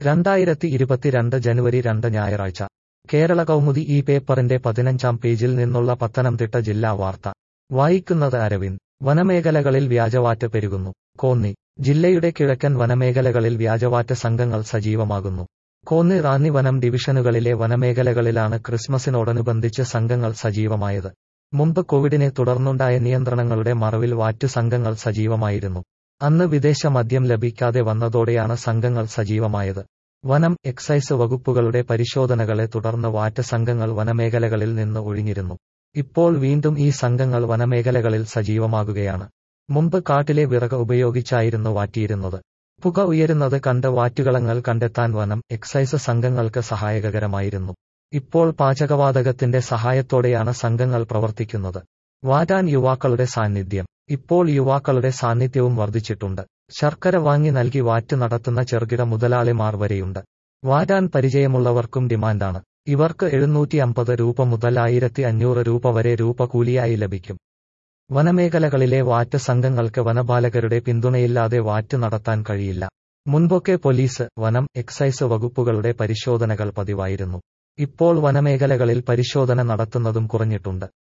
രണ്ടായിരത്തി ഇരുപത്തിരണ്ട് ജനുവരി രണ്ട് ഞായറാഴ്ച കേരള കൗമുദി ഈ പേപ്പറിന്റെ പതിനഞ്ചാം പേജിൽ നിന്നുള്ള പത്തനംതിട്ട ജില്ലാ വാർത്ത വായിക്കുന്നത് അരവിന്ദ് വനമേഖലകളിൽ വ്യാജവാറ്റ് പെരുകുന്നു കോന്നി ജില്ലയുടെ കിഴക്കൻ വനമേഖലകളിൽ വ്യാജവാറ്റ് സംഘങ്ങൾ സജീവമാകുന്നു കോന്നി റാന്നി വനം ഡിവിഷനുകളിലെ വനമേഖലകളിലാണ് ക്രിസ്മസിനോടനുബന്ധിച്ച് സംഘങ്ങൾ സജീവമായത് മുമ്പ് കോവിഡിനെ തുടർന്നുണ്ടായ നിയന്ത്രണങ്ങളുടെ മറവിൽ വാറ്റ് സംഘങ്ങൾ സജീവമായിരുന്നു അന്ന് വിദേശ മദ്യം ലഭിക്കാതെ വന്നതോടെയാണ് സംഘങ്ങൾ സജീവമായത് വനം എക്സൈസ് വകുപ്പുകളുടെ പരിശോധനകളെ തുടർന്ന് വാറ്റ് സംഘങ്ങൾ വനമേഖലകളിൽ നിന്ന് ഒഴിഞ്ഞിരുന്നു ഇപ്പോൾ വീണ്ടും ഈ സംഘങ്ങൾ വനമേഖലകളിൽ സജീവമാകുകയാണ് മുമ്പ് കാട്ടിലെ വിറക് ഉപയോഗിച്ചായിരുന്നു വാറ്റിയിരുന്നത് പുക ഉയരുന്നത് കണ്ട് വാറ്റുകളങ്ങൾ കണ്ടെത്താൻ വനം എക്സൈസ് സംഘങ്ങൾക്ക് സഹായകരമായിരുന്നു ഇപ്പോൾ പാചകവാതകത്തിന്റെ സഹായത്തോടെയാണ് സംഘങ്ങൾ പ്രവർത്തിക്കുന്നത് വാറ്റാൻ യുവാക്കളുടെ സാന്നിധ്യം ഇപ്പോൾ യുവാക്കളുടെ സാന്നിധ്യവും വർദ്ധിച്ചിട്ടുണ്ട് ശർക്കര വാങ്ങി നൽകി വാറ്റ് നടത്തുന്ന ചെറുകിട മുതലാളിമാർ വരെയുണ്ട് വാറ്റാൻ പരിചയമുള്ളവർക്കും ഡിമാൻഡാണ് ഇവർക്ക് എഴുന്നൂറ്റി അമ്പത് രൂപ മുതൽ ആയിരത്തി അഞ്ഞൂറ് രൂപ വരെ രൂപ കൂലിയായി ലഭിക്കും വനമേഖലകളിലെ വാറ്റ് സംഘങ്ങൾക്ക് വനപാലകരുടെ പിന്തുണയില്ലാതെ വാറ്റ് നടത്താൻ കഴിയില്ല മുൻപൊക്കെ പോലീസ് വനം എക്സൈസ് വകുപ്പുകളുടെ പരിശോധനകൾ പതിവായിരുന്നു ഇപ്പോൾ വനമേഖലകളിൽ പരിശോധന നടത്തുന്നതും കുറഞ്ഞിട്ടുണ്ട്